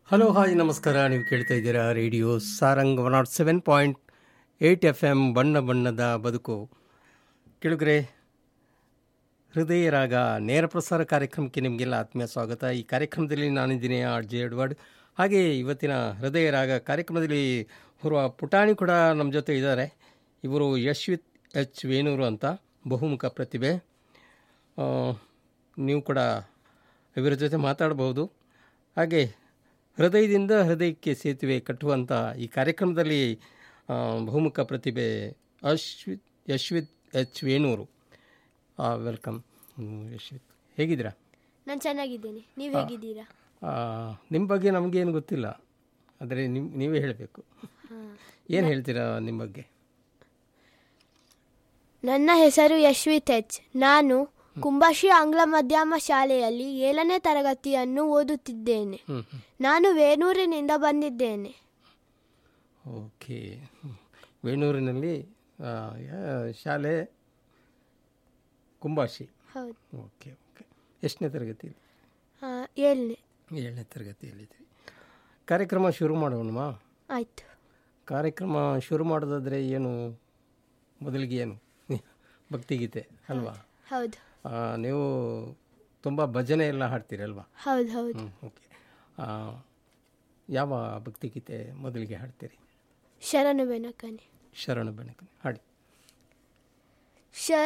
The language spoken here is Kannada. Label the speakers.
Speaker 1: ಹಲೋ ಹಾಯ್ ನಮಸ್ಕಾರ ನೀವು ಕೇಳ್ತಾ ಇದ್ದೀರಾ radio Sarang one naught seven point eight F M ಬಣ್ಣ ಬಣ್ಣದ ಬದುಕು ಕೆಳಗರೆ ಹೃದಯ ರಾಗ ನೇರ ಪ್ರಸಾರ ಕಾರ್ಯಕ್ರಮಕ್ಕೆ ನಿಮಗೆಲ್ಲ ಆತ್ಮೀಯ ಸ್ವಾಗತ ಈ ಕಾರ್ಯಕ್ರಮದಲ್ಲಿ ನಾನಿದ್ದೀನಿ ಆರ್ ಜೆ ಎಡ್ವರ್ಡ್ ಹಾಗೆ ಇವತ್ತಿನ ಹೃದಯ ರಾಗ ಕಾರ್ಯಕ್ರಮದಲ್ಲಿ ಹೊರುವ ಪುಟಾಣಿ ಕೂಡ ನಮ್ಮ ಜೊತೆ ಇದ್ದಾರೆ ಇವರು ಯಶ್ವಿತ್ ಎಚ್ ವೇಣೂರು ಅಂತ ಬಹುಮುಖ ಪ್ರತಿಭೆ ಆ, ನೀವು ಕೂಡ ಇವರ ಜೊತೆ ಮಾತಾಡಬಹುದು ಹಾಗೆ ಹೃದಯದಿಂದ ಹೃದಯಕ್ಕೆ ಸೇತುವೆ ಕಟ್ಟುವಂಥ ಈ ಕಾರ್ಯಕ್ರಮದಲ್ಲಿ ಆ, ಬಹುಮುಖ ಪ್ರತಿಭೆ ಅಶ್ವಿತ್ ಯಶ್ವಿತ್ ಎಚ್ ವೇಣೂರು ವೆಲ್ಕಮ್ ಯಶ್ವಿತ್ ಹೇಗಿದ್ದೀರಾ
Speaker 2: ನಾನು ಚೆನ್ನಾಗಿದ್ದೇನೆ ನೀವು ಹೇಗಿದ್ದೀರಾ
Speaker 1: ಆ, ನಿಮ್ಮ ಬಗ್ಗೆ ನಮಗೇನು ಗೊತ್ತಿಲ್ಲ ಆದರೆ ನಿಮ್ ನೀವೇ ಹೇಳಬೇಕು ಏನು ಹೇಳ್ತೀರಾ ನಿಮ್ಮ ಬಗ್ಗೆ
Speaker 2: ನನ್ನ ಹೆಸರು ಯಶ್ವಿತ್ ಎಚ್ ನಾನು ಕುಂಬಾಶಿ ಆಂಗ್ಲ ಮಾಧ್ಯಮ ಶಾಲೆಯಲ್ಲಿ ಏಳನೇ ತರಗತಿಯನ್ನು ಓದುತ್ತಿದ್ದೇನೆ
Speaker 1: ಹ್ಞೂ ಹ್ಞೂ
Speaker 2: ನಾನು ವೇಣೂರಿನಿಂದ ಬಂದಿದ್ದೇನೆ
Speaker 1: ಓಕೆ ವೇಣೂರಿನಲ್ಲಿ ಆ, ಯಾ- ಶಾಲೆ ಕುಂಬಾಶಿ
Speaker 2: ಹೌದು
Speaker 1: ಓಕೆ ಓಕೆ ಎಷ್ಟನೇ ತರಗತಿಯಲ್ಲಿ
Speaker 2: ಆ, ಏಳನೇ
Speaker 1: ಏಳನೇ ತರಗತಿಯಲ್ಲಿದ್ದೀವಿ ಕಾರ್ಯಕ್ರಮ ಶುರು ಮಾಡೋಣವಾ
Speaker 2: ಆಯಿತು
Speaker 1: ಕಾರ್ಯಕ್ರಮ ಶುರು ಮಾಡೋದಾದರೆ ಏನು ಮೊದಲಿಗೆ ಏನು ಭಕ್ತಿಗೀತೆ ಅಲ್ವಾ
Speaker 2: ಹೌದು
Speaker 1: ಆ, ನೀವು ತುಂಬ ಭಜನೆ ಎಲ್ಲ ಹಾಡ್ತೀರಲ್ವಾ
Speaker 2: ಹೌದು ಹೌದು
Speaker 1: ಹ್ಞೂ ಓಕೆ ಆ, ಯಾವ ಭಕ್ತಿಗೀತೆ ಮೊದಲಿಗೆ ಹಾಡ್ತೀರಿ
Speaker 2: ಶರಣು ಬೆನಕನೆ
Speaker 1: ಶರಣ ಬೆಣಕನೆ ಹಾಡಿ
Speaker 2: ಶ